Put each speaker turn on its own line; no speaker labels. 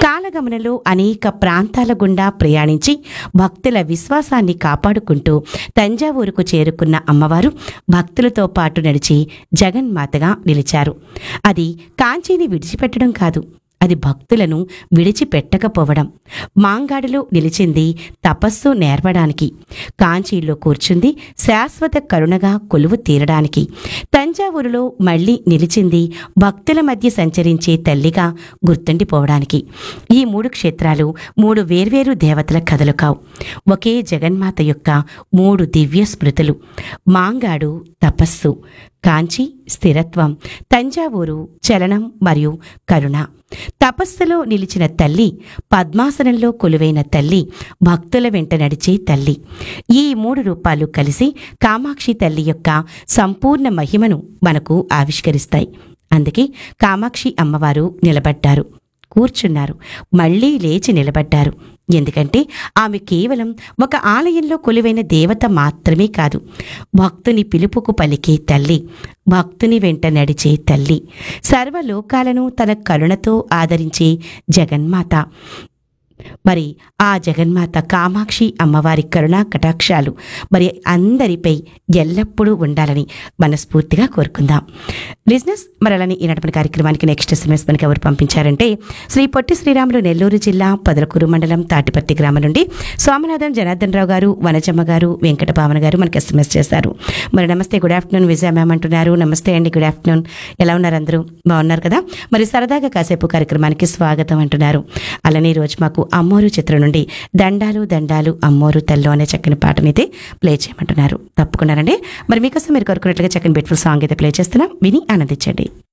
కాలగమనంలో అనేక ప్రాంతాల గుండా ప్రయాణించి భక్తుల విశ్వాసాన్ని కాపాడుకుంటూ తంజావూరుకు చేరుకున్న అమ్మవారు భక్తులతో పాటు నడిచి జగన్మాతగా నిలిచారు అది కాంచీని విడిచిపెట్టడం కాదు అది భక్తులను విడిచిపెట్టకపోవడం మాంగాడులో నిలిచింది తపస్సు నేర్పడానికి కాంచీలో కూర్చుంది శాశ్వత కరుణగా కొలువు తీరడానికి తంజావూరులో మళ్ళీ నిలిచింది భక్తుల మధ్య సంచరించే తల్లిగా గుర్తుండిపోవడానికి ఈ మూడు క్షేత్రాలు మూడు వేర్వేరు దేవతల కథలు కావు ఒకే జగన్మాత యొక్క మూడు దివ్య స్మృతులు మాంగాడు తపస్సు కాంచి స్థిరత్వం తంజావూరు చలనం మరియు కరుణ తపస్సులో నిలిచిన తల్లి పద్మాసనంలో కొలువైన తల్లి భక్తుల వెంట నడిచే తల్లి ఈ మూడు రూపాలు కలిసి కామాక్షి తల్లి యొక్క సంపూర్ణ మహిమను మనకు ఆవిష్కరిస్తాయి అందుకే కామాక్షి అమ్మవారు నిలబడ్డారు కూర్చున్నారు మళ్ళీ లేచి నిలబడ్డారు ఎందుకంటే ఆమె కేవలం ఒక ఆలయంలో కొలువైన దేవత మాత్రమే కాదు భక్తుని పిలుపుకు పలికే తల్లి భక్తుని వెంట నడిచే తల్లి సర్వలోకాలను తన కరుణతో ఆదరించే జగన్మాత మరి ఆ జగన్మాత కామాక్షి అమ్మవారి కరుణా కటాక్షాలు మరి అందరిపై ఎల్లప్పుడూ ఉండాలని మనస్ఫూర్తిగా కోరుకుందాం బిజినెస్ మరి అలానే ఈనాటి కార్యక్రమానికి నెక్స్ట్ ఎస్ఎంఎస్ మనకి ఎవరు పంపించారంటే శ్రీ పొట్టి శ్రీరాములు నెల్లూరు జిల్లా పదలకూరు మండలం తాటిపర్తి గ్రామం నుండి సోమనాథన్ జనార్దన్ రావు గారు వనజమ్మ గారు వెంకట భావన గారు మనకి ఎస్ఎంఎస్ చేశారు మరి నమస్తే గుడ్ ఆఫ్టర్నూన్ విజయ మ్యామ్ అంటున్నారు నమస్తే అండి గుడ్ ఆఫ్టర్నూన్ ఎలా ఉన్నారు అందరూ బాగున్నారు కదా మరి సరదాగా కాసేపు కార్యక్రమానికి స్వాగతం అంటున్నారు అలానే ఈ రోజు మాకు అమ్మోరు చిత్రం నుండి దండాలు దండాలు అమ్మోరు తల్లు అనే చక్కని పాటనైతే ప్లే చేయమంటున్నారు తప్పకుండానండి మరి మీకోసం మీరు కోరుకున్నట్లుగా చక్కని బ్యూటిఫుల్ సాంగ్ అయితే ప్లే చేస్తున్నాం విని ఆనందించండి